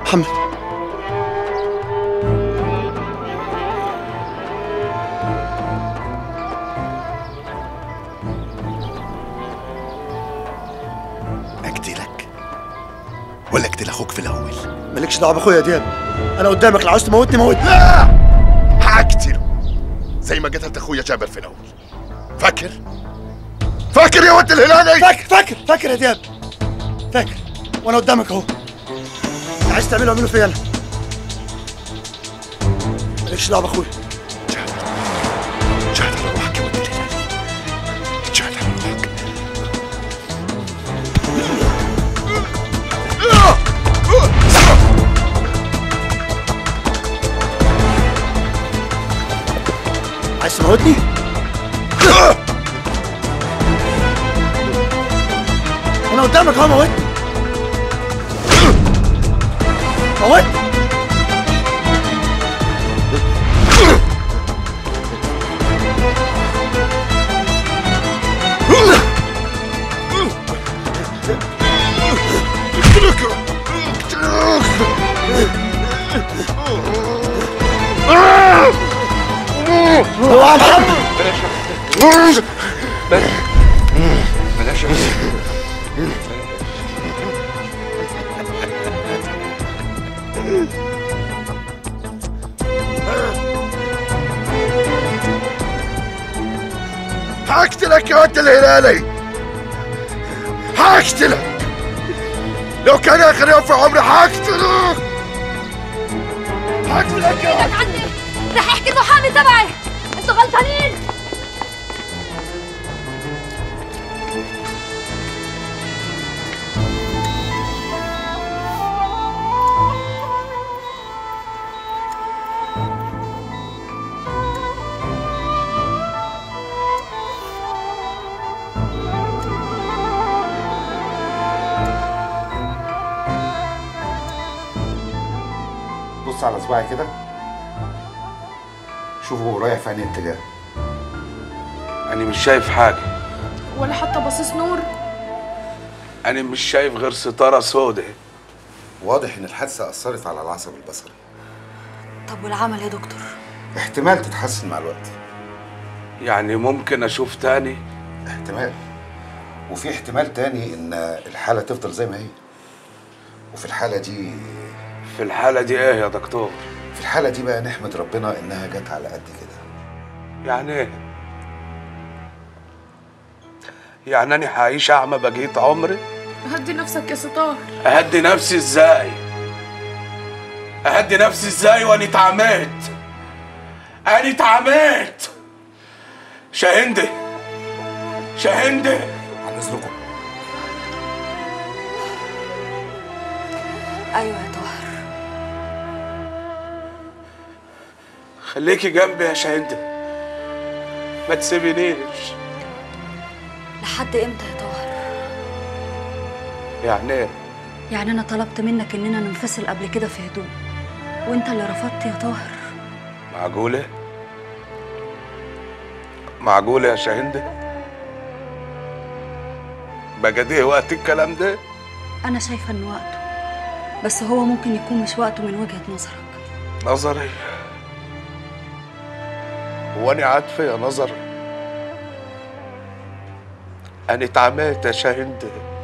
محمد اقتلك ولا اقتل اخوك في الاول مالكش دعوه باخويا يا دياب انا قدامك لو عاوز تموتني موتني لا هقتله زي ما قتلت اخويا جابر في الاول فاكر فاكر يا ولد الهلالي فاكر فاكر فاكر يا دياب فاكر وانا قدامك اهو اللي عايز تعمله اعمله فيا انا مالكش دعوه باخويا جهد على روحك يا ولد الهلالي جهد على روحك عايز تموتني انا قدامك اهو موتني موتني اوعى يا محمد بلاش يا هقتلك يا ولد الهلالي هقتلك لو كان اخر يوم في عمري هقتلك هقتلك يا ولد عني رح يحكي المحامي تبعي انتوا غلطانين بص على صباعي كده شوفه رايح في انهي اتجاه انا مش شايف حاجه ولا حتى بصيص نور انا مش شايف غير ستاره سوداء واضح ان الحادثه اثرت على العصب البصري طب والعمل يا دكتور احتمال تتحسن مع الوقت يعني ممكن اشوف تاني احتمال وفي احتمال تاني ان الحاله تفضل زي ما هي وفي الحاله دي في الحاله دي ايه يا دكتور في الحاله دي بقى نحمد ربنا انها جت على قد كده يعني ايه يعني انا هعيش اعمى بقيت عمري هدي نفسك يا ستار اهدي نفسي ازاي اهدي نفسي ازاي وانا اتعميت انا اتعميت شاهندي شاهندي عن اذنكم ايوه يا طاهر خليكي جنبي يا شاهندي ما تسيبينيش لحد امتى يا طاهر يعني ايه يعني انا طلبت منك اننا ننفصل قبل كده في هدوء وانت اللي رفضت يا طاهر معقولة؟ معقولة يا شاهندة؟ بقى ده وقت الكلام ده؟ انا شايفه انه وقته بس هو ممكن يكون مش وقته من وجهه نظرك نظري هو أنا عارفة يا نظري أنا اتعميت يا شاهندة